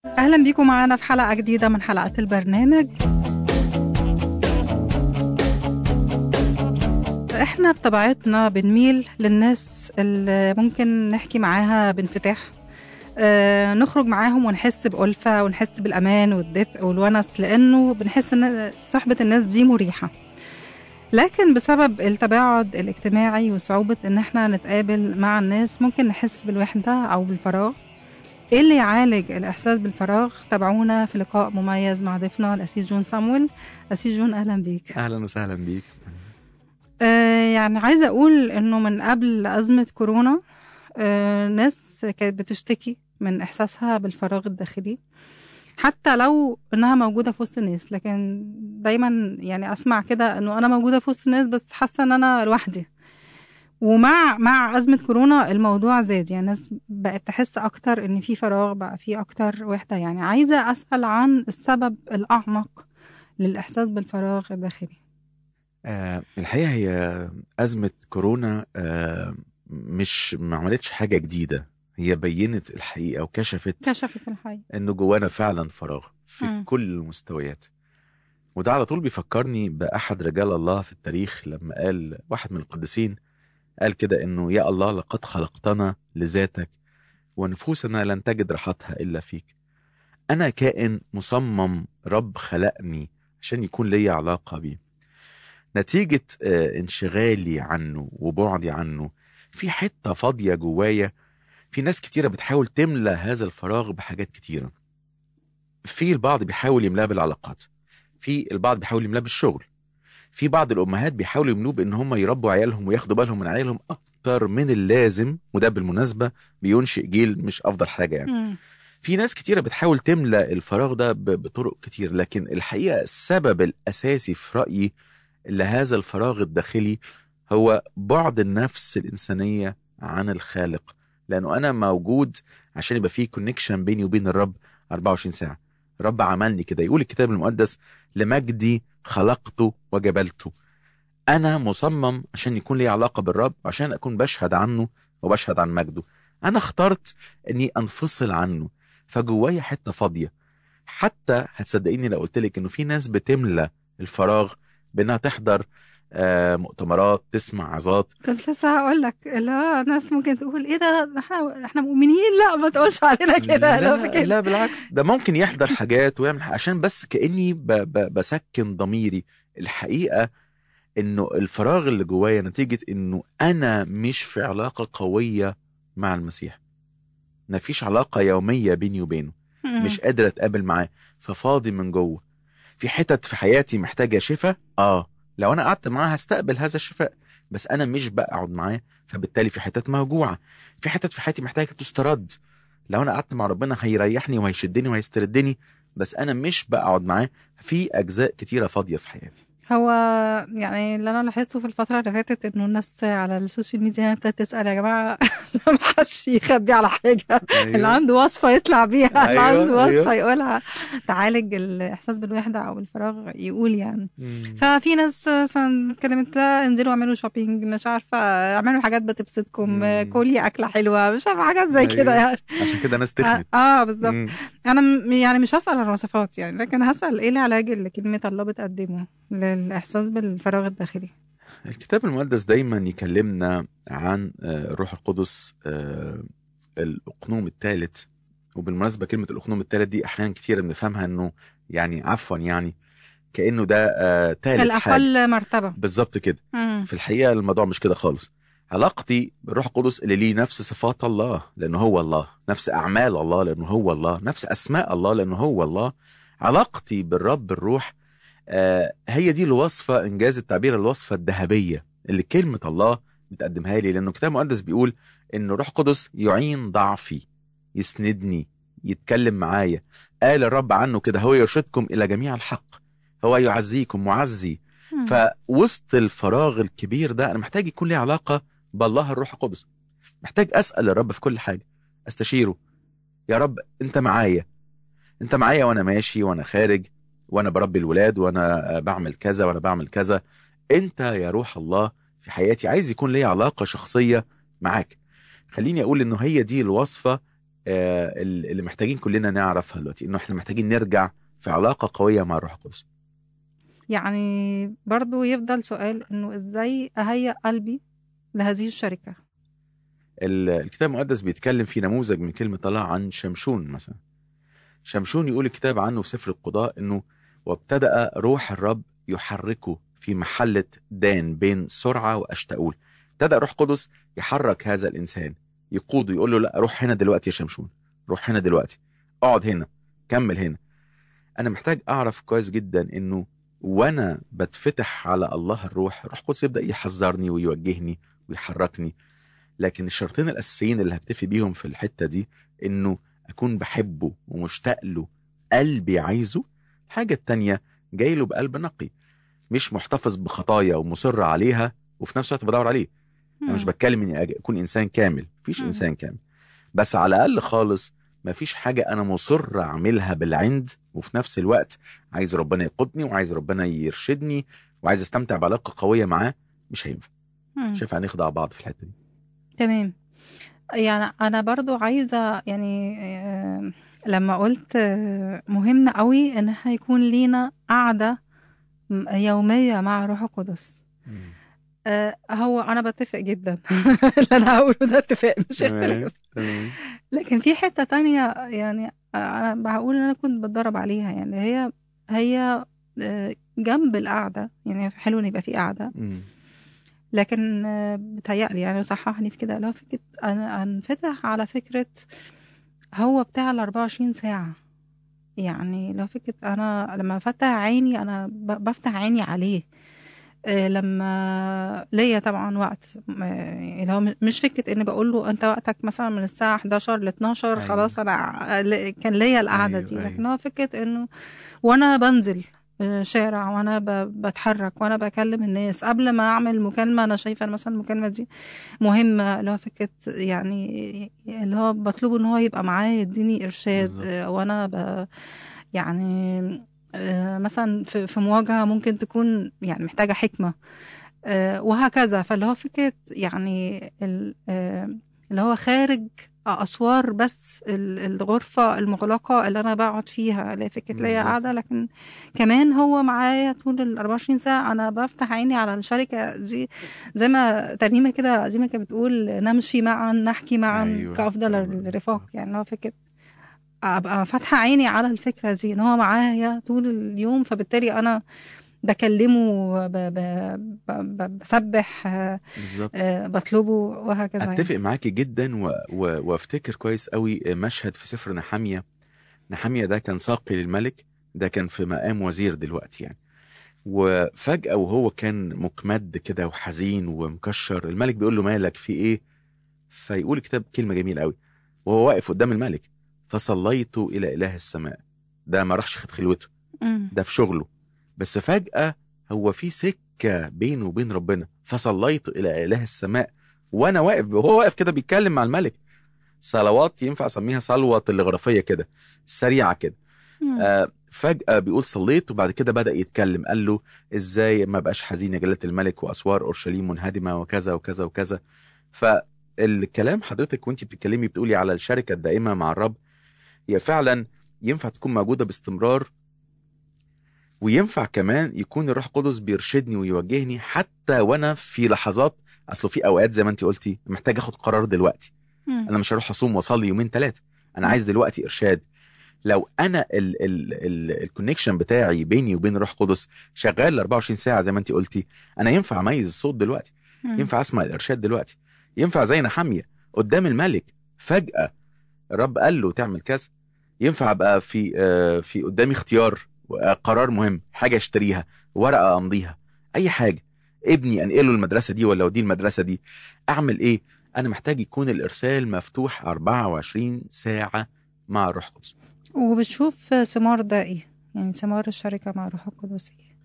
أهلا بيكم معانا في حلقة جديدة من حلقات البرنامج احنا بطبيعتنا بنميل للناس اللي ممكن نحكي معاها بانفتاح آه نخرج معاهم ونحس بألفة ونحس بالأمان والدفء والونس لأنه بنحس إن صحبة الناس دي مريحة لكن بسبب التباعد الاجتماعي وصعوبة إن احنا نتقابل مع الناس ممكن نحس بالوحدة أو بالفراغ ايه اللي يعالج الاحساس بالفراغ تابعونا في لقاء مميز مع ضيفنا الاسيس جون سامويل اسيس جون اهلا بيك اهلا وسهلا بيك آه يعني عايزه اقول انه من قبل ازمه كورونا آه ناس كانت بتشتكي من احساسها بالفراغ الداخلي حتى لو انها موجوده في وسط الناس لكن دايما يعني اسمع كده انه انا موجوده في وسط الناس بس حاسه ان انا لوحدي ومع مع أزمة كورونا الموضوع زاد يعني الناس بقت تحس أكتر إن في فراغ بقى في أكتر وحدة يعني عايزة أسأل عن السبب الأعمق للإحساس بالفراغ الداخلي آه الحقيقة هي أزمة كورونا آه مش ما عملتش حاجة جديدة هي بينت الحقيقة وكشفت كشفت الحقيقة إنه جوانا فعلا فراغ في مم. كل المستويات وده على طول بيفكرني بأحد رجال الله في التاريخ لما قال واحد من القديسين قال كده انه يا الله لقد خلقتنا لذاتك ونفوسنا لن تجد راحتها الا فيك انا كائن مصمم رب خلقني عشان يكون لي علاقه بيه نتيجه آه، انشغالي عنه وبعدي عنه في حته فاضيه جوايا في ناس كتيره بتحاول تملى هذا الفراغ بحاجات كتيره في البعض بيحاول يملاه بالعلاقات في البعض بيحاول يملاه بالشغل في بعض الامهات بيحاولوا يملوه بان هم يربوا عيالهم وياخدوا بالهم من عيالهم اكتر من اللازم وده بالمناسبه بينشئ جيل مش افضل حاجه يعني مم. في ناس كتيره بتحاول تملى الفراغ ده ب- بطرق كتير لكن الحقيقه السبب الاساسي في رايي لهذا الفراغ الداخلي هو بعد النفس الانسانيه عن الخالق لانه انا موجود عشان يبقى في كونكشن بيني وبين الرب 24 ساعه الرب عملني كده يقول الكتاب المقدس لمجدي خلقته وجبلته انا مصمم عشان يكون لي علاقه بالرب عشان اكون بشهد عنه وبشهد عن مجده انا اخترت اني انفصل عنه فجوايا حته فاضيه حتى هتصدقيني لو قلت لك انه في ناس بتملى الفراغ بانها تحضر آه، مؤتمرات تسمع عظات كنت لسه هقول لك اللي هو ناس ممكن تقول ايه ده احنا احنا مؤمنين لا ما تقولش علينا كده لو في لا, كده لا بالعكس ده ممكن يحضر حاجات ويعمل ح- عشان بس كاني ب ب بسكن ضميري الحقيقه انه الفراغ اللي جوايا نتيجه انه انا مش في علاقه قويه مع المسيح مفيش علاقه يوميه بيني وبينه مم. مش قادر اتقابل معاه ففاضي من جوه في حتت في حياتي محتاجه شفاء اه لو انا قعدت معاه هستقبل هذا الشفاء بس انا مش بقعد معاه فبالتالي في حتت موجوعه في حتت في حياتي محتاجه تسترد لو انا قعدت مع ربنا هيريحني وهيشدني وهيستردني بس انا مش بقعد معاه في اجزاء كتيره فاضيه في حياتي هو يعني اللي انا لاحظته في الفتره اللي فاتت انه الناس على السوشيال ميديا ابتدت تسال يا جماعه ما حدش يخبي على حاجه اللي عنده وصفه يطلع بيها اللي أيوة، عنده وصفه أيوة. يقولها تعالج الاحساس بالوحده او الفراغ يقول يعني مم. ففي ناس مثلا اتكلمت لا انزلوا اعملوا شوبينج مش عارفه اعملوا حاجات بتبسطكم مم. كلي اكله حلوه مش عارفه حاجات زي أيوة. كده يعني عشان كده ناس اه, تخنت آه بالظبط مم. انا م- يعني مش هسال عن وصفات يعني لكن هسال ايه العلاج اللي كلمه الله بتقدمه للاحساس بالفراغ الداخلي الكتاب المقدس دايما يكلمنا عن آه، الروح القدس آه، الاقنوم الثالث وبالمناسبه كلمه الاقنوم الثالث دي احيانا كتير بنفهمها انه يعني عفوا يعني كانه ده آه، ثالث حاجه الاقل مرتبه بالظبط كده مم. في الحقيقه الموضوع مش كده خالص علاقتي بالروح القدس اللي ليه نفس صفات الله لانه هو الله نفس اعمال الله لانه هو الله نفس اسماء الله لانه هو الله علاقتي بالرب الروح آه هي دي الوصفه انجاز التعبير الوصفه الذهبيه اللي كلمه الله بتقدمها لي لانه الكتاب المقدس بيقول ان الروح القدس يعين ضعفي يسندني يتكلم معايا قال الرب عنه كده هو يرشدكم الى جميع الحق هو يعزيكم معزي مم. فوسط الفراغ الكبير ده انا محتاج يكون لي علاقه بالله الروح القدس محتاج اسال الرب في كل حاجه استشيره يا رب انت معايا انت معايا وانا ماشي وانا خارج وانا بربي الولاد وانا بعمل كذا وانا بعمل كذا انت يا روح الله في حياتي عايز يكون لي علاقه شخصيه معاك خليني اقول انه هي دي الوصفه آه، اللي محتاجين كلنا نعرفها دلوقتي انه احنا محتاجين نرجع في علاقه قويه مع الروح القدس يعني برضو يفضل سؤال انه ازاي اهيئ قلبي لهذه الشركة ال- الكتاب المقدس بيتكلم في نموذج من كلمه الله عن شمشون مثلا شمشون يقول الكتاب عنه في سفر القضاء انه وابتدأ روح الرب يحركه في محلة دان بين سرعة وأشتاؤول ابتدأ روح قدس يحرك هذا الإنسان يقوده يقول له لا روح هنا دلوقتي يا شمشون روح هنا دلوقتي اقعد هنا كمل هنا أنا محتاج أعرف كويس جدا إنه وأنا بتفتح على الله الروح الروح القدس يبدأ يحذرني ويوجهني ويحركني لكن الشرطين الأساسيين اللي هكتفي بيهم في الحتة دي إنه أكون بحبه ومشتاق له قلبي عايزه الحاجة التانية جاي له بقلب نقي مش محتفظ بخطايا ومصر عليها وفي نفس الوقت بدور عليه انا مش بتكلم اني أج- اكون انسان كامل مفيش مم. انسان كامل بس على الاقل خالص مفيش حاجه انا مصر اعملها بالعند وفي نفس الوقت عايز ربنا يقودني وعايز ربنا يرشدني وعايز استمتع بعلاقه قويه معاه مش هينفع مم. شايف هنخدع بعض في الحته دي تمام يعني انا برضو عايزه يعني آه، لما قلت آه، مهم قوي ان احنا يكون لينا قعده م- يوميه مع روح القدس آه، هو انا بتفق جدا اللي انا هقوله ده اتفاق مش اختلاف تمام لكن في حته تانية يعني انا بقول ان انا كنت بتدرب عليها يعني هي هي آه، جنب القعده يعني حلو ان يبقى في قعده مم. لكن آه، بتهيألي يعني صححني في كده اللي هو فكرة أنا أنفتح على فكرة هو بتاع ال 24 ساعة يعني لو فكرة أنا لما بفتح عيني أنا ب- بفتح عيني عليه آه، لما ليا طبعا وقت آه، اللي هو م- مش فكرة إن بقول له أنت وقتك مثلا من الساعة 11 ل 12 أيوة. خلاص أنا ع- ل- كان ليا القعدة أيوة، دي أيوة. لكن هو فكرة إنه وأنا بنزل آه، شارع وانا ب- بتحرك وانا بكلم الناس قبل ما اعمل مكالمه انا شايفه مثلا المكالمه دي مهمه اللي هو فكره يعني اللي هو بطلبه ان هو يبقى معايا يديني ارشاد بالظبط. آه، وانا ب يعني آه، مثلا في في مواجهه ممكن تكون يعني محتاجه حكمه آه، وهكذا فاللي هو فكره يعني ال- آه، اللي هو خارج اسوار بس ال- الغرفه المغلقه اللي انا بقعد فيها اللي هي فكره ليا بالظبط. قاعده لكن كمان هو معايا طول ال 24 ساعه انا بفتح عيني على الشركه دي زي ما ترنيمه كده قديمه كانت بتقول نمشي معا نحكي معا أيوة. كافضل طبعاً. الرفاق يعني هو فكره ابقى فاتحه عيني على الفكره دي ان هو معايا طول اليوم فبالتالي انا بكلمه ب- ب- ب- ب- بسبح آه، بالظبط آه، بطلبه وهكذا يعني. اتفق معاكي جدا و... و... وافتكر كويس قوي مشهد في سفر نحاميه نحاميه ده كان ساقي للملك ده كان في مقام وزير دلوقتي يعني وفجأة وهو كان مكمد كده وحزين ومكشر الملك بيقول له مالك في ايه فيقول الكتاب كلمة جميلة قوي وهو واقف قدام الملك فصليت إلى إله السماء ده ما راحش خد خلوته مم. ده في شغله بس فجأة هو في سكة بينه وبين ربنا فصليت إلى إله السماء وأنا واقف وهو واقف كده بيتكلم مع الملك صلوات ينفع أسميها صلوة تلغرافية كده سريعة كده مم. آه فجأة بيقول صليت وبعد كده بدأ يتكلم قال له إزاي ما بقاش حزين يا جلالة الملك وأسوار أورشليم منهدمة وكذا وكذا وكذا فالكلام حضرتك وانت بتتكلمي بتقولي على الشركة الدائمة مع الرب هي فعلا ينفع تكون موجودة باستمرار وينفع كمان يكون الروح القدس بيرشدني ويوجهني حتى وانا في لحظات اصله في اوقات زي ما انت قلتي محتاج اخد قرار دلوقتي مم. انا مش هروح اصوم واصلي يومين ثلاثه انا عايز دلوقتي ارشاد لو انا الكونكشن بتاعي بيني وبين الروح القدس شغال 24 ساعه زي ما انت قلتي انا ينفع اميز الصوت دلوقتي مم. ينفع اسمع الارشاد دلوقتي ينفع زي نحاميه قدام الملك فجاه الرب قال له تعمل كذا ينفع ابقى في آه، في قدامي اختيار آه، قرار مهم حاجه اشتريها ورقه امضيها اي حاجه ابني انقله المدرسه دي ولا اوديه المدرسه دي اعمل ايه انا محتاج يكون الارسال مفتوح 24 ساعه مع الروح القدس وبتشوف ثمار ده ايه يعني ثمار الشركه مع روح القدس ايه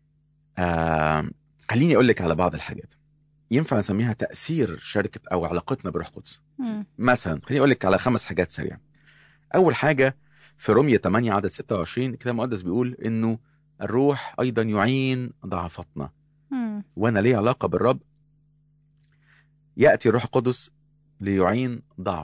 آه خليني اقول لك على بعض الحاجات ينفع نسميها تاثير شركه او علاقتنا بالروح القدس مم. مثلا خليني اقول لك على خمس حاجات سريعه اول حاجه في رومية 8 عدد 26 الكتاب المقدس بيقول انه الروح ايضا يعين ضعفاتنا مم. وانا لي علاقه بالرب ياتي الروح القدس ليعين ضعفي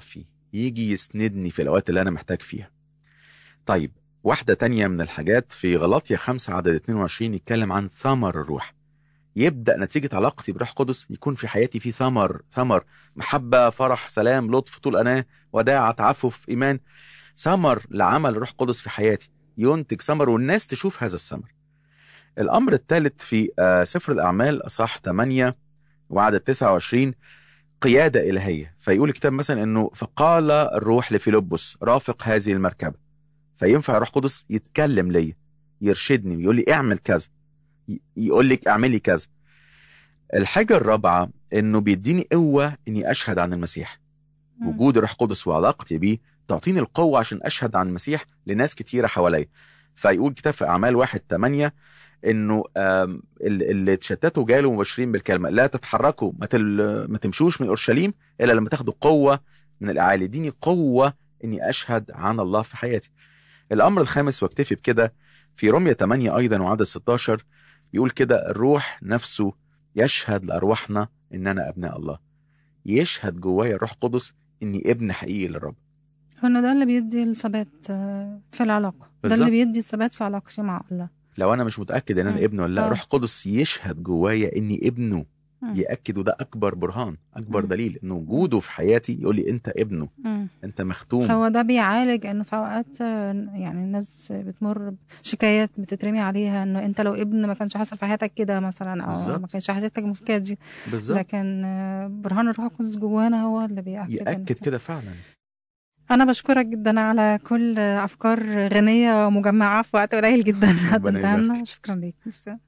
يجي يسندني في الأوقات اللي أنا محتاج فيها طيب واحدة تانية من الحاجات في غلاطيا 5 عدد 22 يتكلم عن ثمر الروح يبدأ نتيجة علاقتي بروح قدس يكون في حياتي في ثمر ثمر محبة فرح سلام لطف طول أناة وداعة تعفف إيمان ثمر لعمل روح قدس في حياتي ينتج ثمر والناس تشوف هذا الثمر الأمر الثالث في آه، سفر الأعمال أصح 8 وعدد 29 قيادة إلهية فيقول الكتاب مثلا أنه فقال الروح لفيلبس رافق هذه المركبة فينفع الروح قدس يتكلم ليا يرشدني ويقول لي اعمل كذا ي- يقول لك اعملي كذا الحاجة الرابعة انه بيديني قوة اني اشهد عن المسيح مم. وجود الروح القدس وعلاقتي بيه تعطيني القوة عشان أشهد عن المسيح لناس كتيرة حواليا فيقول كتاب في أعمال واحد تمانية إنه آم، ال- اللي اتشتتوا جالوا مبشرين بالكلمة لا تتحركوا ما, تل... ما تمشوش من أورشليم إلا لما تاخدوا قوة من الأعالي اديني قوة إني أشهد عن الله في حياتي الأمر الخامس واكتفي بكده في رمية 8 أيضا وعدد 16 بيقول كده الروح نفسه يشهد لأرواحنا إننا أبناء الله يشهد جوايا الروح القدس إني ابن حقيقي للرب هو ده اللي بيدي الثبات آه، في العلاقة ده بالظبط. اللي بيدي الثبات في علاقتي مع الله لو انا مش متاكد ان انا مم. ابنه ولا لا آه. روح قدس يشهد جوايا اني ابنه مم. ياكد وده اكبر برهان اكبر مم. دليل ان وجوده في حياتي يقول لي انت ابنه مم. انت مختوم هو ده بيعالج انه في اوقات آه، يعني الناس بتمر بشكايات بتترمي عليها انه انت لو ابن ما كانش حصل في حياتك كده مثلا او بالظبط. ما كانش حصلت لك المشكله دي بالظبط لكن آه، برهان الروح القدس جوانا هو اللي بيأكد ياكد إنه- كده فعلا انا بشكرك جدا على كل افكار غنيه ومجمعه في وقت قليل جدا ربنا قدمتها لنا يبارك. شكرا ليك